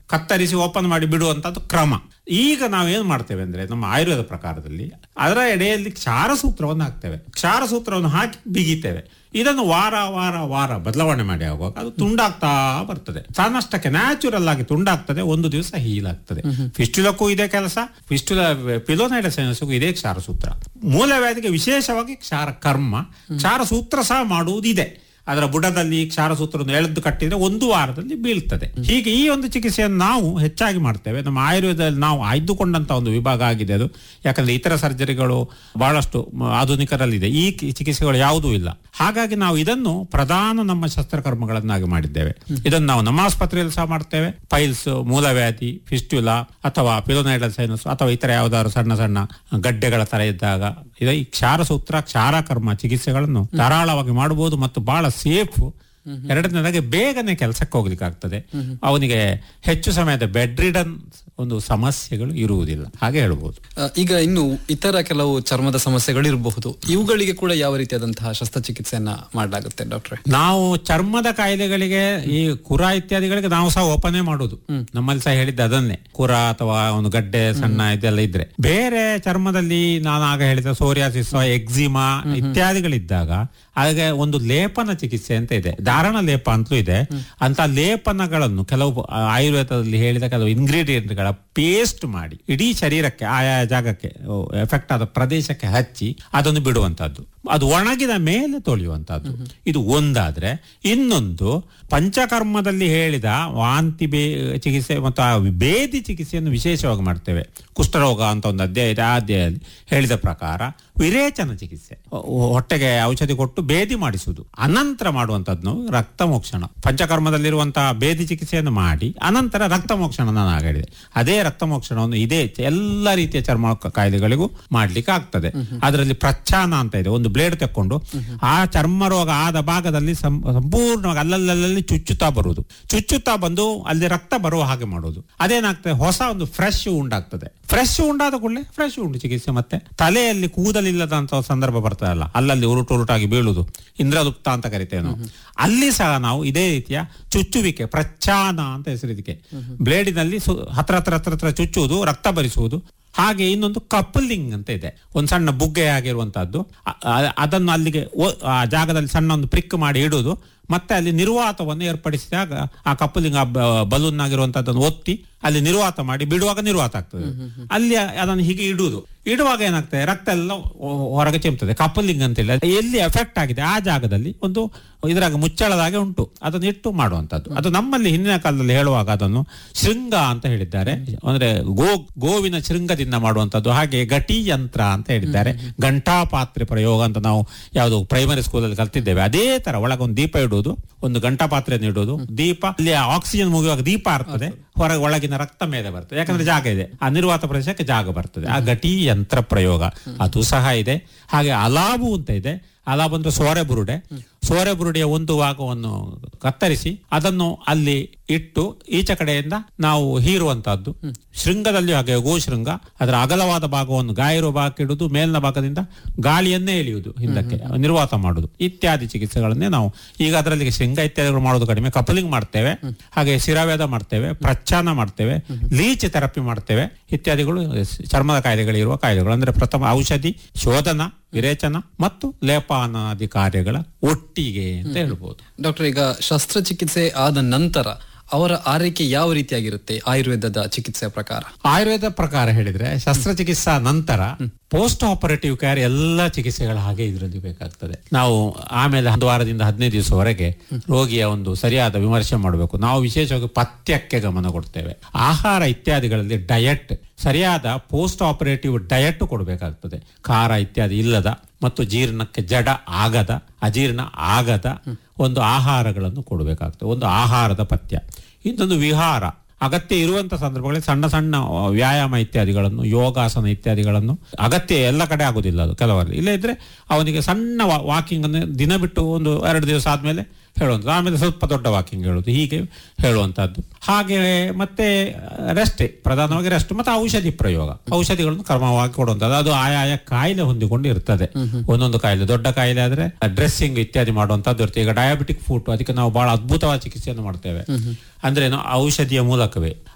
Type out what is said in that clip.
ಕತ್ತರಿಸಿ ಓಪನ್ ಮಾಡಿ ಬಿಡುವಂತದ್ದು ಕ್ರಮ ಈಗ ನಾವೇನ್ ಮಾಡ್ತೇವೆ ಅಂದ್ರೆ ನಮ್ಮ ಆಯುರ್ವೇದ ಪ್ರಕಾರದಲ್ಲಿ ಅದರ ಎಡೆಯಲ್ಲಿ ಕ್ಷಾರ ಸೂತ್ರವನ್ನು ಹಾಕ್ತೇವೆ ಕ್ಷಾರ ಸೂತ್ರವನ್ನು ಹಾಕಿ ಬಿಗಿತೇವೆ ಇದನ್ನು ವಾರ ವಾರ ವಾರ ಬದಲಾವಣೆ ಮಾಡಿ ಆಗುವಾಗ ಅದು ತುಂಡಾಗ್ತಾ ಬರ್ತದೆ ತನ್ನಷ್ಟಕ್ಕೆ ನ್ಯಾಚುರಲ್ ಆಗಿ ತುಂಡಾಗ್ತದೆ ಒಂದು ದಿವಸ ಹೀಲ್ ಆಗ್ತದೆ ಫಿಸ್ಟುಲಕ್ಕೂ ಇದೇ ಕೆಲಸ ಫಿಸ್ಟುಲ ಪಿಲೋನೈಡಸೈನಸ್ಗೂ ಇದೇ ಕ್ಷಾರ ಸೂತ್ರ ಮೂಲವ್ಯಾಧಿಗೆ ವಿಶೇಷವಾಗಿ ಕ್ಷಾರ ಕರ್ಮ ಕ್ಷಾರ ಸೂತ್ರ ಸಹ ಮಾಡುವುದಿದೆ ಅದರ ಬುಡದಲ್ಲಿ ಕ್ಷಾರ ಸೂತ್ರವನ್ನು ಎಳೆದು ಕಟ್ಟಿದ್ರೆ ಒಂದು ವಾರದಲ್ಲಿ ಬೀಳ್ತದೆ ಹೀಗೆ ಈ ಒಂದು ಚಿಕಿತ್ಸೆಯನ್ನು ನಾವು ಹೆಚ್ಚಾಗಿ ಮಾಡ್ತೇವೆ ನಮ್ಮ ಆಯುರ್ವೇದದಲ್ಲಿ ನಾವು ಆಯ್ದುಕೊಂಡಂತ ಒಂದು ವಿಭಾಗ ಆಗಿದೆ ಅದು ಯಾಕಂದ್ರೆ ಇತರ ಸರ್ಜರಿಗಳು ಬಹಳಷ್ಟು ಮ- ಆಧುನಿಕರಲ್ಲಿದೆ ಈ ಕಿ- ಚಿಕಿತ್ಸೆಗಳು ಯಾವುದೂ ಇಲ್ಲ ಹಾಗಾಗಿ ನಾವು ಇದನ್ನು ಪ್ರಧಾನ ನಮ್ಮ ಶಸ್ತ್ರಕರ್ಮಗಳನ್ನಾಗಿ ಮಾಡಿದ್ದೇವೆ ಇದನ್ನು ನಾವು ನಮ್ಮ ಆಸ್ಪತ್ರೆಯಲ್ಲಿ ಸಹ ಮಾಡ್ತೇವೆ ಪೈಲ್ಸ್ ಮೂಲವ್ಯಾಧಿ ಫಿಸ್ಟ್ಯುಲಾ ಅಥವಾ ಪಿಲೋನೈಡಲ್ ಸೈನಸ್ ಅಥವಾ ಇತರ ಯಾವ್ದಾದ್ರು ಸಣ್ಣ ಸಣ್ಣ ಗಡ್ಡೆಗಳ ತರ ಇದ್ದಾಗ ಇದು ಈ ಕ್ಷಾರ ಸೂತ್ರ ಕ್ಷಾರಕರ್ಮ ಚಿಕಿತ್ಸೆಗಳನ್ನು ಧಾರಾಳವಾಗಿ ಮಾಡಬಹುದು ಮತ್ತು ಬಹಳ ಸೇಫ್ ಎರಡನೇದಾಗಿ ಬೇಗನೆ ಕೆಲಸಕ್ಕೆ ಹೋಗ್ಲಿಕ್ಕೆ ಆಗ್ತದೆ ಅವನಿಗೆ ಹೆಚ್ಚು ಸಮಯದ ಬೆಡ್ ರಿಡನ್ ಒಂದು ಸಮಸ್ಯೆಗಳು ಇರುವುದಿಲ್ಲ ಹಾಗೆ ಹೇಳ್ಬೋದು ಆ, ಈಗ ಇನ್ನು ಇತರ ಕೆಲವು ಚರ್ಮದ ಸಮಸ್ಯೆಗಳು ಇರಬಹುದು ಇವುಗಳಿಗೆ ಕೂಡ ಯಾವ ರೀತಿಯಾದಂತಹ ಶಸ್ತ್ರಚಿಕಿತ್ಸೆಯನ್ನ ಮಾಡಲಾಗುತ್ತೆ ಡಾಕ್ಟ್ರೆ ನಾವು ಚರ್ಮದ ಕಾಯಿಲೆಗಳಿಗೆ ಈ ಕುರ ಇತ್ಯಾದಿಗಳಿಗೆ ನಾವು ಸಹ ಓಪನೇ ಮಾಡುದು ನಮ್ಮಲ್ಲಿ ಸಹ ಹೇಳಿದ್ದೆ ಅದನ್ನೇ ಕುರ ಅಥವಾ ಒಂದು ಗಡ್ಡೆ ಸಣ್ಣ ಇದೆಲ್ಲ ಇದ್ರೆ ಬೇರೆ ಚರ್ಮದಲ್ಲಿ ನಾನು ಆಗ ಹೇಳಿದ ಸೋರಿಯಾಸಿಸ್ ಎಕ್ಸಿಮಾ ಇತ್ಯಾದಿಗಳಿದ್ದಾಗ ಹಾಗೆ ಒಂದು ಲೇಪನ ಚಿಕಿತ್ಸೆ ಅಂತ ಇದೆ ಧಾರಣ ಲೇಪ ಅಂತಲೂ ಇದೆ ಅಂತ ಲೇಪನಗಳನ್ನು ಕೆಲವು ಆಯುರ್ವೇದದಲ್ಲಿ ಹೇಳಿದ ಕೆಲವು ಇಂಗ್ರೀಡಿಯೆಂಟ್ಗಳ ಪೇಸ್ಟ್ ಮಾಡಿ ಇಡೀ ಶರೀರಕ್ಕೆ ಆಯಾ ಜಾಗಕ್ಕೆ ಎಫೆಕ್ಟ್ ಆದ ಪ್ರದೇಶಕ್ಕೆ ಹಚ್ಚಿ ಅದನ್ನು ಬಿಡುವಂತದ್ದು ಅದು ಒಣಗಿದ ಮೇಲೆ ತೊಳೆಯುವಂತದ್ದು ಇದು ಒಂದಾದ್ರೆ ಇನ್ನೊಂದು ಪಂಚಕರ್ಮದಲ್ಲಿ ಹೇಳಿದ ವಾಂತಿ ಬೇ ಚಿಕಿತ್ಸೆ ಮತ್ತು ಆ ಬೇದಿ ಚಿಕಿತ್ಸೆಯನ್ನು ವಿಶೇಷವಾಗಿ ಮಾಡ್ತೇವೆ ಕುಷ್ಠರೋಗ ಅಂತ ಒಂದು ಅಧ್ಯಾಯ ಇದೆ ಆ ಅಧ್ಯಾಯದಲ್ಲಿ ಹೇಳಿದ ಪ್ರಕಾರ ವಿರೇಚನ ಚಿಕಿತ್ಸೆ ಹೊ- ಹೊಟ್ಟೆಗೆ ಔಷಧಿ ಕೊಟ್ಟು ಬೇದಿ ಮಾಡಿಸುವುದು ಅನಂತರ ಮಾಡುವಂತದ್ದು ರಕ್ತ ಮೋಕ್ಷಣ ಪಂಚಕರ್ಮದಲ್ಲಿರುವಂತಹ ಬೇದಿ ಚಿಕಿತ್ಸೆಯನ್ನು ಮಾಡಿ ಅನಂತರ ರಕ್ತ ಮೋಕ್ಷಣ ನಾನು ಆಗ ಹೇಳಿದೆ ಅದೇ ರಕ್ತ ಮೋಕ್ಷಣವನ್ನು ಇದೇ ಚ- ಎಲ್ಲ ರೀತಿಯ ಚರ್ಮ ಕ- ಕಾಯಿಲೆಗಳಿಗೂ ಮಾಡ್ಲಿಕ್ಕೆ ಆಗ್ತದೆ ಅದರಲ್ಲಿ ಪ್ರಚ್ಛಾನ ಅಂತ ಇದೆ ಒಂದು ಬ್ಲೇಡ್ ತೆಕ್ಕೊಂಡು ಆ ಚರ್ಮ ರೋಗ ಆದ ಭಾಗದಲ್ಲಿ ಸಂ- ಸಂಪೂರ್ಣವಾಗಿ ಅಲ್ಲಲ್ಲಲ್ಲಿ ಚುಚ್ಚುತ್ತಾ ಬರುವುದು ಚುಚ್ಚುತ್ತಾ ಬಂದು ಅಲ್ಲಿ ರಕ್ತ ಬರುವ ಹಾಗೆ ಮಾಡುವುದು ಅದೇನಾಗ್ತದೆ ಹೊಸ ಒಂದು ಫ್ರೆಶ್ ಉಂಡಾಗ್ತದೆ ಫ್ರೆಶ್ ಉಂಡಾದ ಕೂಡಲೇ ಫ್ರೆಶ್ ಉಂಡು ಚಿಕಿತ್ಸೆ ಮತ್ತೆ ತಲೆಯಲ್ಲಿ ಕೂದಲಿಲ್ಲದಂತ ಸಂದರ್ಭ ಬರ್ತದಲ್ಲ ಅಲ್ಲಲ್ಲಿ ಉರುಟು ಉರುಟಾಗಿ ಬೀಳುವುದು ಇಂದ್ರಲುಪ್ತ ಅಂತ ಕರಿತೇವೆ ನಾವು ಅಲ್ಲಿ ಸಹ ನಾವು ಇದೇ ರೀತಿಯ ಚುಚ್ಚುವಿಕೆ ಪ್ರಚ್ಛಾನ ಅಂತ ಹೆಸರು ಇದಕ್ಕೆ ಬ್ಲೇಡಿನಲ್ಲಿ ಸು- ಹತ್ರ ಹತ್ರ ಹತ್ರ ಹತ್ರ ಚುಚ್ಚುವುದು ರಕ್ತ ಭರಿಸುವುದು ಹಾಗೆ ಇನ್ನೊಂದು ಕಪಲಿಂಗ್ ಅಂತ ಇದೆ ಒಂದು ಸಣ್ಣ ಬುಗ್ಗೆ ಆಗಿರುವಂತಹದ್ದು ಅ- ಅ- ಅದನ್ನು ಅಲ್ಲಿಗೆ ಒ- ಆ ಜಾಗದಲ್ಲಿ ಸಣ್ಣ ಒಂದು ಪ್ರಿಕ್ ಮಾಡಿ ಇಡುವುದು ಮತ್ತೆ ಅಲ್ಲಿ ನಿರ್ವಾತವನ್ನು ಏರ್ಪಡಿಸಿದಾಗ ಆ ಕಪ್ಪಲಿಂಗ್ ಬಲೂನ್ ಆಗಿರುವಂತದ್ದನ್ನು ಒತ್ತಿ ಅಲ್ಲಿ ನಿರ್ವಾತ ಮಾಡಿ ಬಿಡುವಾಗ ನಿರ್ವಾತ ಆಗ್ತದೆ ಅಲ್ಲಿ ಅದನ್ನು ಹೀಗೆ ಇಡುವುದು ಇಡುವಾಗ ಏನಾಗ್ತದೆ ರಕ್ತ ಎಲ್ಲ ಹೊ- ಹೊರಗೆ ಚಿಮ್ತದೆ ಕಪ್ಪಲಿಂಗ್ ಅಂತೇಳಿ ಅದು ಎಲ್ಲಿ ಎಫೆಕ್ಟ್ ಆಗಿದೆ ಆ ಜಾಗದಲ್ಲಿ ಒಂದು ಇದ್ರಾಗ ಮುಚ್ಚಳದಾಗೆ ಉಂಟು ಅದನ್ನು ಇಟ್ಟು ಮಾಡುವಂತದ್ದು ಅದು ನಮ್ಮಲ್ಲಿ ಹಿಂದಿನ ಕಾಲದಲ್ಲಿ ಹೇಳುವಾಗ ಅದನ್ನು ಶೃಂಗ ಅಂತ ಹೇಳಿದ್ದಾರೆ ಅಂದ್ರೆ ಗೋ ಗೋವಿನ ಶೃಂಗದಿಂದ ಮಾಡುವಂತದ್ದು ಹಾಗೆ ಗಟಿ ಯಂತ್ರ ಅಂತ ಹೇಳಿದ್ದಾರೆ ಘಂಟಾಪಾತ್ರೆ ಪ್ರಯೋಗ ಅಂತ ನಾವು ಯಾವುದು ಪ್ರೈಮರಿ ಸ್ಕೂಲಲ್ಲಿ ಕಲ್ತಿದ್ದೇವೆ ಅದೇ ತರ ಒಳಗೊಂದು ದೀಪ ಇಡುವುದು ಒಂದು ಗಂಟಾ ಪಾತ್ರೆಯನ್ನು ಇಡುವುದು ದೀಪ ಅಲ್ಲಿ ಆಕ್ಸಿಜನ್ ಮುಗಿಯುವಾಗ ದೀಪ ಇರ್ತದೆ ಹೊರಗೆ ಒಳಗಿನ ರಕ್ತ ಮೇಲೆ ಬರ್ತದೆ ಯಾಕಂದ್ರೆ ಜಾಗ ಇದೆ ಆ ನಿರ್ವಾತ ಪ್ರದೇಶಕ್ಕೆ ಜಾಗ ಬರ್ತದೆ ಆ ಗಟಿ ಯಂತ್ರ ಪ್ರಯೋಗ ಅದು ಸಹ ಇದೆ ಹಾಗೆ ಅಲಾಬು ಅಂತ ಇದೆ ಅಲಾಬ್ ಅಂದ್ರೆ ಸೋರೆ ಬುರುಡೆ ಸೋರೆ ಬುರುಡೆಯ ಒಂದು ಭಾಗವನ್ನು ಕತ್ತರಿಸಿ ಅದನ್ನು ಅಲ್ಲಿ ಇಟ್ಟು ಈಚೆ ಕಡೆಯಿಂದ ನಾವು ಹೀರುವಂತಹದ್ದು ಶೃಂಗದಲ್ಲಿ ಹಾಗೆ ಗೋಶೃಂಗ ಅದರ ಅಗಲವಾದ ಭಾಗವನ್ನು ಗಾಯ ಇರುವ ಭಾಗಕ್ಕೆ ಇಡುವುದು ಮೇಲಿನ ಭಾಗದಿಂದ ಗಾಳಿಯನ್ನೇ ಎಳೆಯುವುದು ಹಿಂದಕ್ಕೆ ನಿರ್ವಾತ ಮಾಡುವುದು ಇತ್ಯಾದಿ ಚಿಕಿತ್ಸೆಗಳನ್ನೇ ನಾವು ಈಗ ಅದರಲ್ಲಿ ಶೃಂಗ ಇತ್ಯಾದಿಗಳು ಮಾಡೋದು ಕಡಿಮೆ ಕಪಲಿಂಗ್ ಮಾಡ್ತೇವೆ ಹಾಗೆ ಶಿರಾವೇದ ಮಾಡ್ತೇವೆ ಪ್ರಚ್ಛಾನ ಮಾಡ್ತೇವೆ ಲೀಚ್ ಥೆರಪಿ ಮಾಡ್ತೇವೆ ಇತ್ಯಾದಿಗಳು ಚರ್ಮದ ಕಾಯಿಲೆಗಳಿರುವ ಕಾಯಿಲೆಗಳು ಅಂದ್ರೆ ಪ್ರಥಮ ಔಷಧಿ ಶೋಧನ ವಿರೇಚನ ಮತ್ತು ಲೇಪಾನಾದಿ ಕಾರ್ಯಗಳ ಒಟ್ಟಿಗೆ ಅಂತ ಹೇಳ್ಬೋದು ಡಾಕ್ಟರ್ ಈಗ ಶಸ್ತ್ರಚಿಕಿತ್ಸೆ ಆದ ನಂತರ ಅವರ ಆರೈಕೆ ಯಾವ ರೀತಿಯಾಗಿರುತ್ತೆ ಆಯುರ್ವೇದದ ಚಿಕಿತ್ಸೆಯ ಪ್ರಕಾರ ಆಯುರ್ವೇದ ಪ್ರಕಾರ ಹೇಳಿದ್ರೆ ಶಸ್ತ್ರಚಿಕಿತ್ಸಾ ನಂತರ ಪೋಸ್ಟ್ ಆಪರೇಟಿವ್ ಕೇರ್ ಎಲ್ಲ ಚಿಕಿತ್ಸೆಗಳ ಹಾಗೆ ಇದರಲ್ಲಿ ಬೇಕಾಗ್ತದೆ ನಾವು ಆಮೇಲೆ ಒಂದು ವಾರದಿಂದ ಹದಿನೈದು ದಿವಸವರೆಗೆ ರೋಗಿಯ ಒಂದು ಸರಿಯಾದ ವಿಮರ್ಶೆ ಮಾಡಬೇಕು ನಾವು ವಿಶೇಷವಾಗಿ ಪಥ್ಯಕ್ಕೆ ಗಮನ ಕೊಡ್ತೇವೆ ಆಹಾರ ಇತ್ಯಾದಿಗಳಲ್ಲಿ ಡಯಟ್ ಸರಿಯಾದ ಪೋಸ್ಟ್ ಆಪರೇಟಿವ್ ಡಯಟ್ ಕೊಡಬೇಕಾಗ್ತದೆ ಖಾರ ಇತ್ಯಾದಿ ಇಲ್ಲದ ಮತ್ತು ಜೀರ್ಣಕ್ಕೆ ಜಡ ಆಗದ ಅಜೀರ್ಣ ಆಗದ ಒಂದು ಆಹಾರಗಳನ್ನು ಕೊಡಬೇಕಾಗ್ತದೆ ಒಂದು ಆಹಾರದ ಪಥ್ಯ ಇನ್ನೊಂದು ವಿಹಾರ ಅಗತ್ಯ ಇರುವಂತ ಸಂದರ್ಭಗಳಲ್ಲಿ ಸಣ್ಣ ಸಣ್ಣ ವ್ಯಾಯಾಮ ಇತ್ಯಾದಿಗಳನ್ನು ಯೋಗಾಸನ ಇತ್ಯಾದಿಗಳನ್ನು ಅಗತ್ಯ ಎಲ್ಲ ಕಡೆ ಆಗುದಿಲ್ಲ ಅದು ಕೆಲವರಲ್ಲಿ ಇಲ್ಲ ಇದ್ರೆ ಅವನಿಗೆ ಸಣ್ಣ ವಾಕಿಂಗ್ ಅನ್ನು ದಿನ ಬಿಟ್ಟು ಒಂದು ಎರಡು ದಿವಸ ಆದ್ಮೇಲೆ ಹೇಳುವಂಥದ್ದು ಆಮೇಲೆ ಸ್ವಲ್ಪ ದೊಡ್ಡ ವಾಕಿಂಗ್ ಹೇಳೋದು ಹೀಗೆ ಹೇಳುವಂತಹದ್ದು ಹಾಗೆ ಮತ್ತೆ ರೆಸ್ಟ್ ಪ್ರಧಾನವಾಗಿ ರೆಸ್ಟ್ ಮತ್ತೆ ಔಷಧಿ ಪ್ರಯೋಗ ಔಷಧಿಗಳನ್ನು ಕ್ರಮವಾಗಿ ಕೊಡುವಂಥದ್ದು ಅದು ಆಯಾಯ ಕಾಯಿಲೆ ಹೊಂದಿಕೊಂಡು ಇರ್ತದೆ ಒಂದೊಂದು ಕಾಯಿಲೆ ದೊಡ್ಡ ಕಾಯಿಲೆ ಆದ್ರೆ ಡ್ರೆಸ್ಸಿಂಗ್ ಇತ್ಯಾದಿ ಮಾಡುವಂತದ್ದು ಇರ್ತದೆ ಈಗ ಡಯಾಬಿಟಿಕ್ ಫುಡ್ ಅದಕ್ಕೆ ನಾವು ಬಹಳ ಅದ್ಭುತವಾದ ಚಿಕಿತ್ಸೆಯನ್ನು ಮಾಡ್ತೇವೆ ಅಂದ್ರೆ ಏನು ಔಷಧಿಯ ಮೂಲಕವೇ